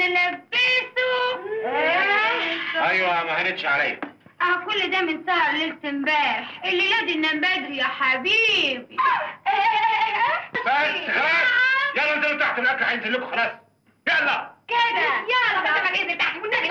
نلبسه ايوه ما هنتش عليا اه كل ده من سهر ليلة امبارح الليلة دي ننام بدري يا حبيبي بس خلاص يلا انزلوا تحت الاكل هينزل لكم خلاص يلا كده يلا بس ما جيت تحت والنبي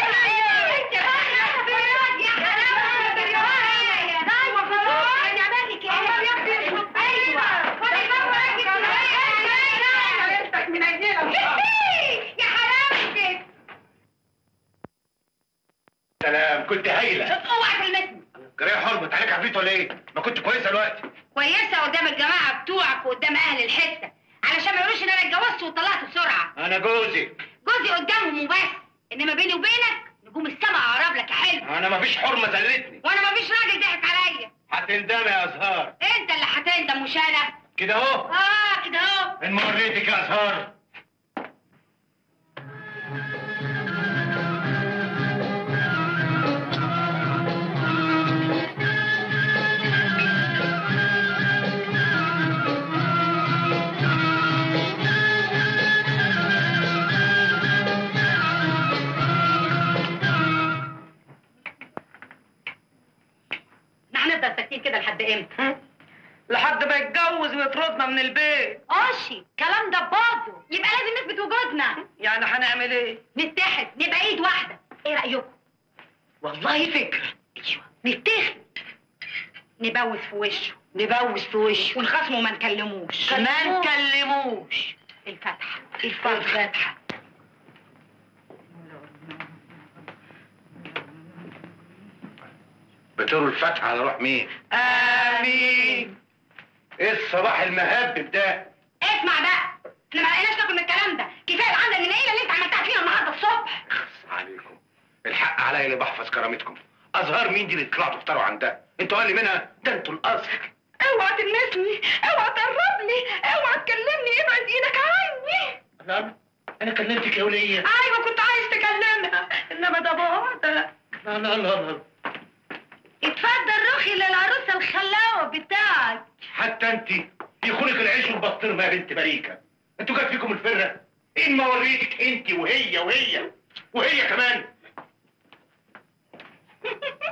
سلام كنت هايله اوعى تلمسني جريه حرمت عليك عفريت ولا ايه؟ ما كنت كويسه دلوقتي كويسه قدام الجماعه بتوعك وقدام اهل الحته علشان ما يقولوش ان انا اتجوزت وطلعت بسرعه انا جوزك جوزي قدامهم وبس انما بيني وبينك نجوم السما اقرب لك يا حلو انا ما فيش حرمه زلتني وانا مفيش راجل ضحك عليا هتندمي يا ازهار انت اللي هتندم مش انا كده اهو اه كده اهو ان مريتك يا ازهار احنا هنفضل ساكتين كده لحد امتى لحد ما يتجوز ويطردنا من البيت قاشي الكلام ده برضه يبقى لازم نثبت وجودنا يعني هنعمل ايه نتحد نبقى ايد واحده ايه رايكم والله فكرة ايوه نتحد نبوس في وشه نبوس في وشه ونخصمه ما نكلموش ما نكلموش الفتحه الفتحة بتقولوا الفتحه على روح مين؟ آمين ايه الصباح المهبب ده؟ اسمع بقى احنا ما لقيناش ناكل من الكلام ده كفايه العمله الجنائيه اللي انت عملتها فينا النهارده الصبح خص عليكم الحق عليا اللي بحفظ كرامتكم ازهار مين دي اللي طلعتوا تفطروا عندها؟ انتوا اقل منها ده انتوا الاصل اوعى تلمسني اوعى تقربني اوعى تكلمني ابعد ايدك عني نعم انا كلمتك يا وليه ايوه كنت عايز تكلمها انما ده بعد لا لا لا لا اتفضل روحي للعروسه الخلاوه بتاعك حتى انت يخونك العيش والبسطرمه يا بنت بريكه انتوا جات فيكم الفره ان ما وريتك انت وهي وهي وهي كمان